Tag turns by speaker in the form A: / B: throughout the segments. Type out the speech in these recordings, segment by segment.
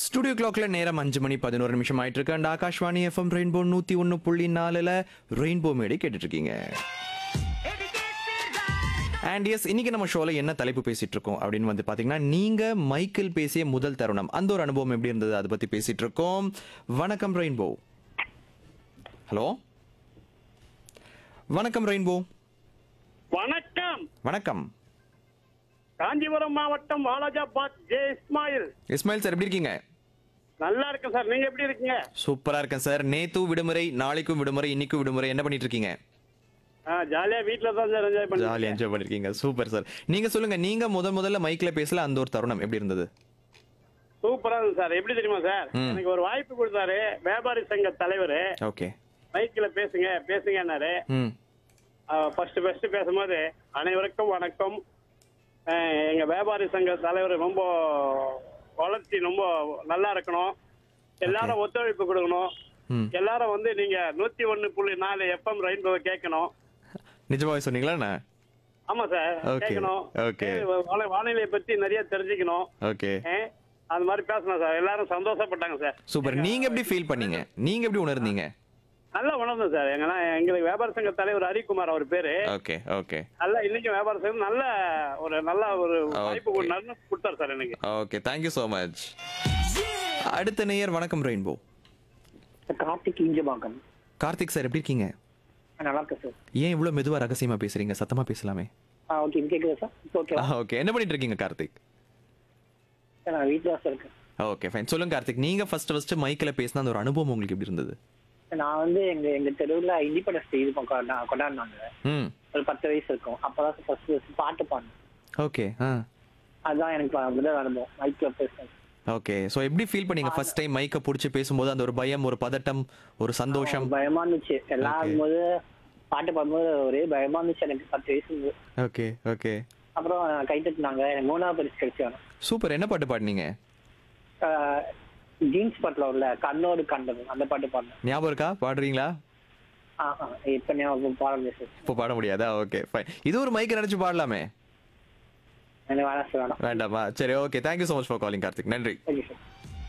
A: Studio கிளாக்ல நேரம் அஞ்சு மணி பதினோரு நிமிஷம் ஆயிட்டு இருக்கு அண்ட் ஆகாஷ்வாணி எஃப்எம் ரெயின்போ நூத்தி ஒன்னு புள்ளி நாலுல ரெயின்போ மேடை கேட்டுட்டு இருக்கீங்க அண்ட் எஸ் இன்னைக்கு நம்ம ஷோல என்ன தலைப்பு பேசிட்டு இருக்கோம் அப்படின்னு வந்து பாத்தீங்கன்னா நீங்க மைக்கேல் பேசிய முதல் தருணம் அந்த ஒரு அனுபவம் எப்படி இருந்தது அதை பத்தி பேசிட்டு இருக்கோம் வணக்கம் ரெயின்போ ஹலோ வணக்கம் ரெயின்போ
B: வணக்கம்
A: வணக்கம்
B: காஞ்சிபுரம் மாவட்டம் வாலாஜாபாத் ஜே இஸ்மாயில்
A: இஸ்மாயில் சார் எப்படி இருக்கீங்க
B: நல்லா இருக்கேன் சார் நீங்க எப்படி இருக்கீங்க
A: சூப்பரா இருக்கேன் சார் நேத்தும் விடுமுறை நாளைக்கும் விடுமுறை இன்னைக்கும் விடுமுறை என்ன பண்ணிட்டு இருக்கீங்க
B: ஆ, ஜாலியா வீட்ல தான் சார் என்ஜாய்
A: ஜாலியா
B: பண்ணி
A: என்ஜாய் பண்ணிருக்கீங்க சூப்பர் சார் நீங்க சொல்லுங்க நீங்க முதல் முதல்ல மைக்ல பேசல அந்த ஒரு தருணம் எப்படி இருந்தது
B: சூப்பரா இருக்கு சார் எப்படி தெரியுமா சார்
A: ம்.
B: எனக்கு ஒரு வாய்ப்பு கொடுத்தாரு வியாபாரி சங்க தலைவர்
A: ஓகே
B: மைக்ல பேசுங்க பேசுங்கன்னாரு
A: ம்
B: ஃபர்ஸ்ட் ஃபர்ஸ்ட் பேசும்போது அனைவருக்கும் வணக்கம் ஆ, எங்க வியாபாரி சங்க தலைவர் ரொம்ப வளர்ச்சி ரொம்ப நல்லா இருக்கணும் எல்லாரும் ஒத்துழைப்பு கொடுக்கணும்
A: ம்
B: எல்லாரும் வந்து நீங்க நூத்தி ஒண்ணு புள்ளி நாலு எஃப்எம் ரெயின்போ கேட்கணும்
A: நிஜமாவே சொன்னீங்களா என்ன
B: ஆமா சார்
A: Okay,
B: கேட்கணும்
A: okay.
B: ஏ, வானி- வானிலை பத்தி நிறைய தெரிஞ்சுக்கணும்
A: ஓகே
B: ஏ, அது மாதிரி பேசணும் சார் எல்லாரும் சந்தோஷப்பட்டாங்க சார்
A: சூப்பர் நீங்க எப்படி ஃபீல் பண்ணீங்க நீங்க எப்படி உணர்ந்தீங்க
B: நல்லா உணர்ந்தோம் சார் எங்கன்னா எங்களுக்கு வியாபார சங்க தலைவர் ஹரிக்குமார் அவர் பேரு
A: ஓகே ஓகே
B: நல்லா இன்னைக்கு வியாபார சங்கம் நல்ல ஒரு நல்ல ஒரு
A: Okay.
B: வாய்ப்பு கொடு- நல்ல கொடுத்தாரு சார் எனக்கு
A: ஓகே தேங்க்யூ ஸோ மச் அடுத்த நேயர் வணக்கம் ரெயின்போ
C: கார்த்திக் இஞ்சபாக்கம்
A: கார்த்திக் சார் எப்படி இருக்கீங்க
C: நல்லா இருக்கேன் சார்
A: ஏன் இவ்வளவு மெதுவா ரகசியமா பேசுறீங்க சத்தமா பேசலாமே
C: ஆ ஓகே இது கேட்குதா சார் இப்போ ஓகே
A: ஓகே என்ன பண்ணிட்டு இருக்கீங்க கார்த்திக்
C: சார் நான் வீட்டில் தான் சார் இருக்கேன்
A: ஓகே ஃபைன் சொல்லுங்க கார்த்திக் நீங்க ஃபர்ஸ்ட் ஃபர்ஸ்ட் மைக்ல பேசின அந்த ஒரு அனுபவம் உங்களுக்கு எப்படி இருந்தது
C: நான் வந்து எங்க எங்க தெருவில் இண்டிபெண்டன்ஸ் டே இது கொ- கொண்டா- கொண்டாடினாங்க
A: ம்
C: ஒரு பத்து வயசு இருக்கும் அப்பதான் சார் ஃபர்ஸ்ட் ஃபர்ஸ்ட் பாட்டு பாடினேன்
A: ஓகே ஆ
C: அதுதான் எனக்கு ப- முதல் அனுபவம் மைக்கில் பேசுனேன்
A: ஓகே ஸோ எப்படி ஃபீல் பண்ணீங்க ஃபர்ஸ்ட் டைம் மைக்கை பிடிச்சி பேசும்போது அந்த ஒரு பயம் ஒரு பதட்டம் ஒரு சந்தோஷம்
C: பயமா இருந்துச்சு எல்லாம்
A: Okay.
C: ஆகும்போது பாட்டு பாடும்போது ஒரே பயமா இருந்துச்சு எனக்கு பத்து வயசு இருந்தது.
A: ஓகே ஓகே
C: அப்புறம் கை தட்டினாங்க எனக்கு மூணாவது பரிசு கிடைச்சாங்க
A: சூப்பர் என்ன பாட்டு பாடினீங்க
C: ஜீன்ஸ் பாட்டில் உள்ள கண்ணோடு கண்டது அந்த பாட்டு பாடினேன்
A: ஞாபகம் இருக்கா பாடுறீங்களா
C: ஆஹா இப்போ ஞாபகம் பாட முடியாது சார்
A: இப்போ பாட முடியாதா ஓகே ஃபைன் இது ஒரு மைக் நினைச்சு பாடலாமே
C: எனக்கு வேணாம் சார் வேணாம்
A: வேண்டாமா சரி okay thank you so much for calling Karthik நன்றி
C: ஓகே சார்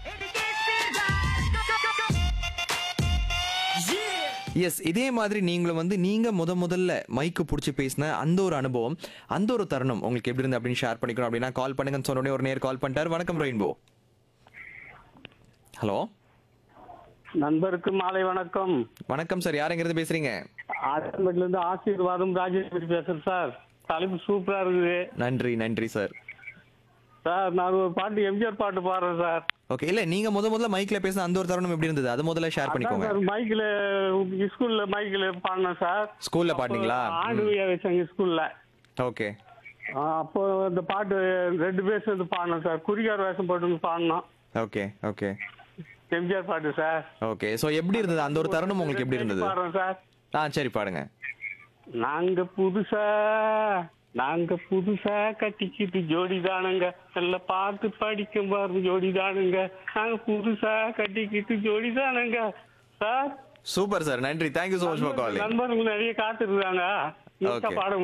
A: எஸ் இதே மாதிரி நீங்களும் வந்து நீங்க முத முதல்ல மைக்கு பிடிச்சி பேசின அந்த ஒரு அனுபவம் அந்த ஒரு தருணம் உங்களுக்கு எப்படி இருந்து அப்படின்னு ஷேர் பண்ணிக்கணும் அப்படின்னா கால் பண்ணுங்கன்னு சொன்ன உடனே ஒரு நேர் கால் பண்ணிட்டாரு வணக்கம் ரெயின்போ ஹலோ
B: நண்பருக்கு மாலை வணக்கம்
A: வணக்கம் சார் யார் எங்கிருந்து பேசுறீங்க
B: ஆசிர்வாட்ல இருந்து ஆசீர்வாதம் ராஜேஸ்வரி பேசுறேன் சார் தலைப்பு சூப்பரா இருக்குது
A: நன்றி நன்றி சார்
B: சார் நான் ஒரு பாட்டு எம்ஜிஆர் பாட்டு பாடுறேன் சார்
A: ஓகே இல்ல நீங்க முத முதல்ல மைக்ல பேசின அந்த ஒரு தருணம் எப்படி இருந்தது அது முதல்ல ஷேர் பண்ணிக்கோங்க
B: சார் மைக்ல ஸ்கூல்ல மைக்ல பாடினேன் சார்
A: ஸ்கூல்ல பாடினீங்களா
B: ஆண்டு விழா வச்சாங்க ஸ்கூல்ல
A: ஓகே
B: அப்போ இந்த பாட்டு ரெண்டு பேர் சேர்ந்து பாடினோம் சார் குறிகார் வேஷம் போட்டு பாடினோம்
A: ஓகே ஓகே
B: எம்ஜிஆர் பாட்டு சார்
A: ஓகே சோ எப்படி இருந்தது அந்த ஒரு தருணம் உங்களுக்கு எப்படி இருந்தது
B: பாடுறோம் சார்
A: ஆ சரி பாடுங்க
B: நாங்க புதுசா நாங்க புதுசா கட்டிக்கிட்டு ஜோடி தானுங்க நல்ல பார்த்து படிக்கும் பாரு ஜோடி தானுங்க நாங்க புதுசா கட்டிக்கிட்டு ஜோடி தானுங்க சார்
A: சூப்பர் சார் நன்றி thank you so much for calling
B: நண்பர்கள் நிறைய காத்துருக்காங்க
A: Okay.
B: பாட